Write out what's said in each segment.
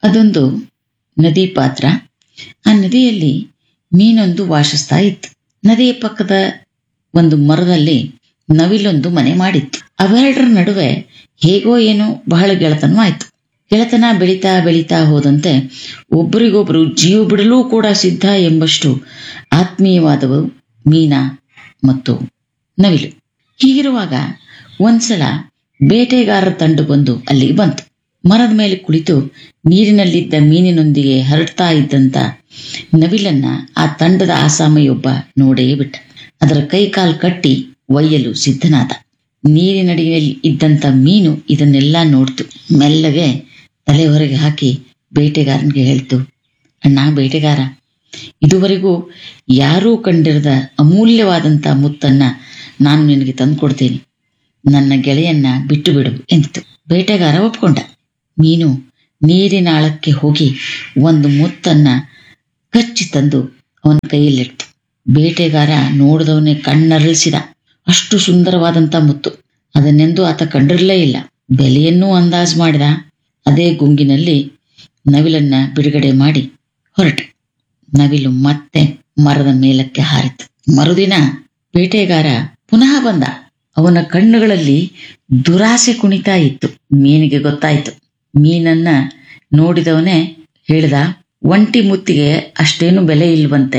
ಅದೊಂದು ನದಿ ಪಾತ್ರ ಆ ನದಿಯಲ್ಲಿ ಮೀನೊಂದು ವಾಸಿಸ್ತಾ ಇತ್ತು ನದಿಯ ಪಕ್ಕದ ಒಂದು ಮರದಲ್ಲಿ ನವಿಲೊಂದು ಮನೆ ಮಾಡಿತ್ತು ಅವೆರಡರ ನಡುವೆ ಹೇಗೋ ಏನೋ ಬಹಳ ಗೆಳೆತನವಾಯ್ತು ಗೆಳೆತನ ಬೆಳೀತಾ ಬೆಳೀತಾ ಹೋದಂತೆ ಒಬ್ಬರಿಗೊಬ್ಬರು ಜೀವ ಬಿಡಲೂ ಕೂಡ ಸಿದ್ಧ ಎಂಬಷ್ಟು ಆತ್ಮೀಯವಾದವು ಮೀನಾ ಮತ್ತು ನವಿಲು ಹೀಗಿರುವಾಗ ಒಂದ್ಸಲ ಬೇಟೆಗಾರರ ತಂಡ ಬಂದು ಅಲ್ಲಿಗೆ ಬಂತು ಮರದ ಮೇಲೆ ಕುಳಿತು ನೀರಿನಲ್ಲಿದ್ದ ಮೀನಿನೊಂದಿಗೆ ಹರಡ್ತಾ ಇದ್ದಂತ ನವಿಲನ್ನ ಆ ತಂಡದ ಆಸಾಮಿಯೊಬ್ಬ ನೋಡೇ ಬಿಟ್ಟ ಅದರ ಕೈ ಕಾಲು ಕಟ್ಟಿ ಒಯ್ಯಲು ಸಿದ್ಧನಾದ ನೀರಿನಡಿಯಲ್ಲಿ ಇದ್ದಂತ ಮೀನು ಇದನ್ನೆಲ್ಲ ನೋಡ್ತು ಮೆಲ್ಲಗೆ ತಲೆ ಹೊರಗೆ ಹಾಕಿ ಬೇಟೆಗಾರನಿಗೆ ಹೇಳ್ತು ಅಣ್ಣ ಬೇಟೆಗಾರ ಇದುವರೆಗೂ ಯಾರೂ ಕಂಡಿರದ ಅಮೂಲ್ಯವಾದಂಥ ಮುತ್ತನ್ನ ನಾನು ನಿನಗೆ ತಂದುಕೊಡ್ತೇನೆ ನನ್ನ ಗೆಳೆಯನ್ನ ಬಿಟ್ಟು ಬಿಡು ಎಂದಿತು ಬೇಟೆಗಾರ ಒಪ್ಕೊಂಡ ಮೀನು ನೀರಿನ ಆಳಕ್ಕೆ ಹೋಗಿ ಒಂದು ಮುತ್ತನ್ನ ಕಚ್ಚಿ ತಂದು ಅವನ ಕೈಯಲ್ಲಿಡ್ತು ಬೇಟೆಗಾರ ನೋಡಿದವನೇ ಕಣ್ಣರಳಿಸಿದ ಅಷ್ಟು ಸುಂದರವಾದಂಥ ಮುತ್ತು ಅದನ್ನೆಂದೂ ಆತ ಕಂಡಿರಲೇ ಇಲ್ಲ ಬೆಲೆಯನ್ನೂ ಅಂದಾಜು ಮಾಡಿದ ಅದೇ ಗುಂಗಿನಲ್ಲಿ ನವಿಲನ್ನ ಬಿಡುಗಡೆ ಮಾಡಿ ಹೊರಟ ನವಿಲು ಮತ್ತೆ ಮರದ ಮೇಲಕ್ಕೆ ಹಾರಿತು ಮರುದಿನ ಬೇಟೆಗಾರ ಪುನಃ ಬಂದ ಅವನ ಕಣ್ಣುಗಳಲ್ಲಿ ದುರಾಸೆ ಕುಣಿತಾ ಇತ್ತು ಮೀನಿಗೆ ಗೊತ್ತಾಯ್ತು ಮೀನನ್ನ ನೋಡಿದವನೇ ಹೇಳ್ದ ಒಂಟಿ ಮುತ್ತಿಗೆ ಅಷ್ಟೇನು ಬೆಲೆ ಇಲ್ವಂತೆ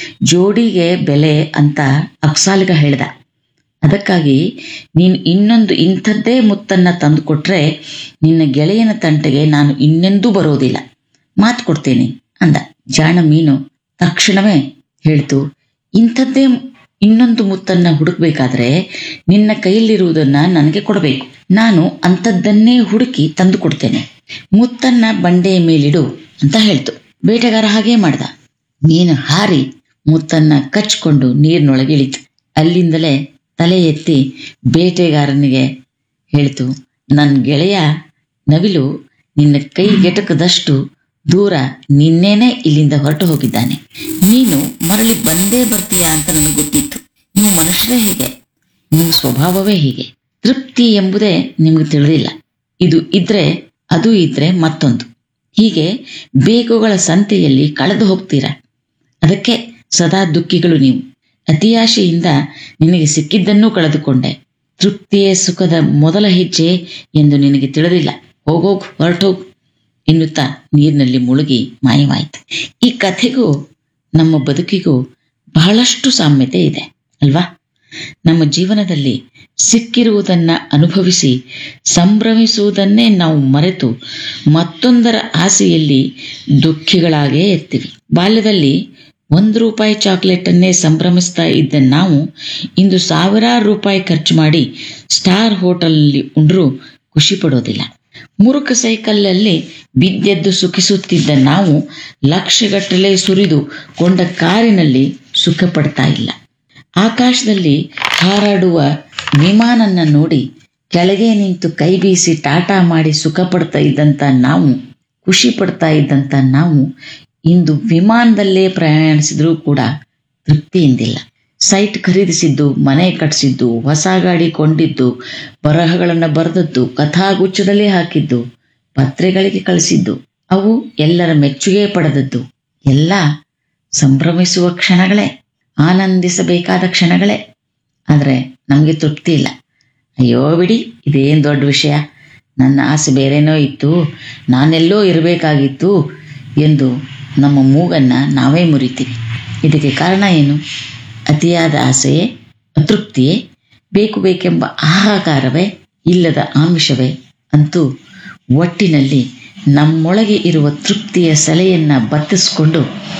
ಜೋಡಿಗೆ ಬೆಲೆ ಅಂತ ಅಕ್ಸಾಲಿಗ ಹೇಳ್ದ ಅದಕ್ಕಾಗಿ ನೀನು ಇನ್ನೊಂದು ಇಂಥದ್ದೇ ಮುತ್ತನ್ನ ತಂದುಕೊಟ್ರೆ ನಿನ್ನ ಗೆಳೆಯನ ತಂಟೆಗೆ ನಾನು ಇನ್ನೆಂದೂ ಬರೋದಿಲ್ಲ ಮಾತು ಕೊಡ್ತೇನೆ ಅಂದ ಜಾಣ ಮೀನು ತಕ್ಷಣವೇ ಹೇಳ್ತು ಇಂಥದ್ದೇ ಇನ್ನೊಂದು ಮುತ್ತನ್ನ ಹುಡುಕ್ಬೇಕಾದ್ರೆ ನಿನ್ನ ಕೈಯಲ್ಲಿರುವುದನ್ನ ನನಗೆ ಕೊಡಬೇಕು ನಾನು ಅಂಥದ್ದನ್ನೇ ಹುಡುಕಿ ತಂದು ಕೊಡ್ತೇನೆ ಮುತ್ತನ್ನ ಬಂಡೆಯ ಮೇಲಿಡು ಅಂತ ಹೇಳ್ತು ಬೇಟೆಗಾರ ಹಾಗೇ ಮಾಡ್ದ ಮೀನು ಹಾರಿ ಮುತ್ತನ್ನ ಕಚ್ಕೊಂಡು ನೀರಿನೊಳಗೆ ಇಳಿತು ಅಲ್ಲಿಂದಲೇ ತಲೆ ಎತ್ತಿ ಬೇಟೆಗಾರನಿಗೆ ಹೇಳ್ತು ನನ್ನ ಗೆಳೆಯ ನವಿಲು ನಿನ್ನ ಕೈ ಗೆಟಕದಷ್ಟು ದೂರ ನಿನ್ನೇನೆ ಇಲ್ಲಿಂದ ಹೊರಟು ಹೋಗಿದ್ದಾನೆ ನೀನು ಮರಳಿ ಬಂದೇ ಬರ್ತೀಯಾ ಅಂತ ನನಗೆ ಗೊತ್ತಿತ್ತು ನೀವು ಮನುಷ್ಯರೇ ಹೀಗೆ ನಿಮ್ಮ ಸ್ವಭಾವವೇ ಹೀಗೆ ತೃಪ್ತಿ ಎಂಬುದೇ ನಿಮಗೆ ತಿಳಿದಿಲ್ಲ ಇದು ಇದ್ರೆ ಅದು ಇದ್ರೆ ಮತ್ತೊಂದು ಹೀಗೆ ಬೇಗುಗಳ ಸಂತೆಯಲ್ಲಿ ಕಳೆದು ಹೋಗ್ತೀರಾ ಅದಕ್ಕೆ ಸದಾ ದುಃಖಿಗಳು ನೀವು ಅತಿಯಾಶೆಯಿಂದ ನಿನಗೆ ಸಿಕ್ಕಿದ್ದನ್ನೂ ಕಳೆದುಕೊಂಡೆ ತೃಪ್ತಿಯೇ ಸುಖದ ಮೊದಲ ಹೆಜ್ಜೆ ಎಂದು ನಿನಗೆ ತಿಳಿದಿಲ್ಲ ಹೋಗೋಗ್ ಹೊರಟೋಗ್ ಎನ್ನುತ್ತಾ ನೀರಿನಲ್ಲಿ ಮುಳುಗಿ ಮಾಯವಾಯಿತು ಈ ಕಥೆಗೂ ನಮ್ಮ ಬದುಕಿಗೂ ಬಹಳಷ್ಟು ಸಾಮ್ಯತೆ ಇದೆ ಅಲ್ವಾ ನಮ್ಮ ಜೀವನದಲ್ಲಿ ಸಿಕ್ಕಿರುವುದನ್ನ ಅನುಭವಿಸಿ ಸಂಭ್ರಮಿಸುವುದನ್ನೇ ನಾವು ಮರೆತು ಮತ್ತೊಂದರ ಆಸೆಯಲ್ಲಿ ದುಃಖಿಗಳಾಗೇ ಇರ್ತೀವಿ ಬಾಲ್ಯದಲ್ಲಿ ಒಂದು ರೂಪಾಯಿ ಚಾಕ್ಲೇಟ್ ಅನ್ನೇ ಸಂಭ್ರಮಿಸ್ತಾ ಇದ್ದ ನಾವು ಇಂದು ಸಾವಿರಾರು ರೂಪಾಯಿ ಖರ್ಚು ಮಾಡಿ ಸ್ಟಾರ್ ಹೋಟೆಲ್ನಲ್ಲಿ ಉಂಡ್ರೂ ಖುಷಿ ಪಡೋದಿಲ್ಲ ಮುರುಕ ಸೈಕಲ್ಲಲ್ಲಿ ಬಿದ್ದೆದ್ದು ಸುಖಿಸುತ್ತಿದ್ದ ನಾವು ಲಕ್ಷಗಟ್ಟಲೆ ಸುರಿದು ಕೊಂಡ ಕಾರಿನಲ್ಲಿ ಸುಖ ಪಡ್ತಾ ಇಲ್ಲ ಆಕಾಶದಲ್ಲಿ ಹಾರಾಡುವ ವಿಮಾನನ್ನ ನೋಡಿ ಕೆಳಗೆ ನಿಂತು ಕೈ ಬೀಸಿ ಟಾಟಾ ಮಾಡಿ ಸುಖ ಪಡ್ತಾ ಇದ್ದಂತ ನಾವು ಖುಷಿ ಪಡ್ತಾ ಇದ್ದಂತ ನಾವು ಇಂದು ವಿಮಾನದಲ್ಲೇ ಪ್ರಯಾಣಿಸಿದ್ರೂ ಕೂಡ ತೃಪ್ತಿಯಿಂದಿಲ್ಲ ಸೈಟ್ ಖರೀದಿಸಿದ್ದು ಮನೆ ಕಟ್ಟಿಸಿದ್ದು ಹೊಸ ಗಾಡಿ ಕೊಂಡಿದ್ದು ಬರಹಗಳನ್ನು ಬರೆದದ್ದು ಕಥಾಗುಚ್ಛದಲ್ಲಿ ಹಾಕಿದ್ದು ಪತ್ರಿಕೆಗಳಿಗೆ ಕಳಿಸಿದ್ದು ಅವು ಎಲ್ಲರ ಮೆಚ್ಚುಗೆ ಪಡೆದದ್ದು ಎಲ್ಲ ಸಂಭ್ರಮಿಸುವ ಕ್ಷಣಗಳೇ ಆನಂದಿಸಬೇಕಾದ ಕ್ಷಣಗಳೇ ಆದರೆ ನಮಗೆ ತೃಪ್ತಿ ಇಲ್ಲ ಅಯ್ಯೋ ಬಿಡಿ ಇದೇನು ದೊಡ್ಡ ವಿಷಯ ನನ್ನ ಆಸೆ ಬೇರೆನೋ ಇತ್ತು ನಾನೆಲ್ಲೋ ಇರಬೇಕಾಗಿತ್ತು ಎಂದು ನಮ್ಮ ಮೂಗನ್ನ ನಾವೇ ಮುರಿತೀವಿ ಇದಕ್ಕೆ ಕಾರಣ ಏನು ಅತಿಯಾದ ಆಸೆಯೇ ಅತೃಪ್ತಿಯೇ ಬೇಕು ಬೇಕೆಂಬ ಆಹಾಕಾರವೇ ಇಲ್ಲದ ಆಮಿಷವೇ ಅಂತೂ ಒಟ್ಟಿನಲ್ಲಿ ನಮ್ಮೊಳಗೆ ಇರುವ ತೃಪ್ತಿಯ ಸೆಲೆಯನ್ನ ಬತ್ತಿಸ್ಕೊಂಡು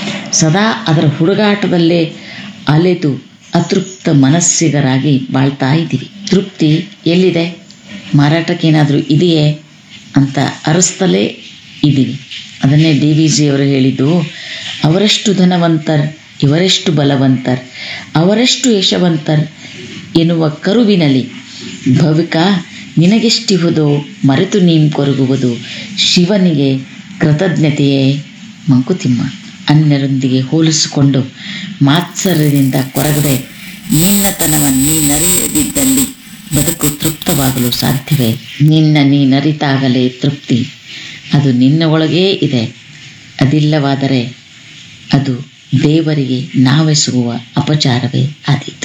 ಸದಾ ಅದರ ಹುಡುಗಾಟದಲ್ಲೇ ಅಲೆದು ಅತೃಪ್ತ ಮನಸ್ಸಿಗರಾಗಿ ಬಾಳ್ತಾ ಇದ್ದೀವಿ ತೃಪ್ತಿ ಎಲ್ಲಿದೆ ಮಾರಾಟಕ್ಕೇನಾದರೂ ಇದೆಯೇ ಅಂತ ಅರಸ್ತಲೇ ಇದ್ದೀವಿ ಅದನ್ನೇ ಡಿ ವಿ ಜಿ ಅವರು ಹೇಳಿದ್ದು ಅವರೆಷ್ಟು ಧನವಂತರ್ ಇವರೆಷ್ಟು ಬಲವಂತರ್ ಅವರೆಷ್ಟು ಯಶವಂತರ್ ಎನ್ನುವ ಕರುವಿನಲ್ಲಿ ಭವಿಕ ನಿನಗೆಷ್ಟಿಹುದೋ ಮರೆತು ನೀಂ ಕೊರಗುವುದು ಶಿವನಿಗೆ ಕೃತಜ್ಞತೆಯೇ ಮಂಕುತಿಮ್ಮ ಅನ್ಯರೊಂದಿಗೆ ಹೋಲಿಸಿಕೊಂಡು ಮಾತ್ಸರ್ಯದಿಂದ ಕೊರಗದೆ ನಿನ್ನತನವ ನೀನರಿಯದಿದ್ದಲ್ಲಿ ಬದುಕು ತೃಪ್ತವಾಗಲು ಸಾಧ್ಯವೇ ನಿನ್ನ ನೀನರಿತಾಗಲೇ ತೃಪ್ತಿ ಅದು ನಿನ್ನ ಒಳಗೇ ಇದೆ ಅದಿಲ್ಲವಾದರೆ ಅದು ದೇವರಿಗೆ ನಾವೆಸಗುವ ಅಪಚಾರವೇ ಆದೀತು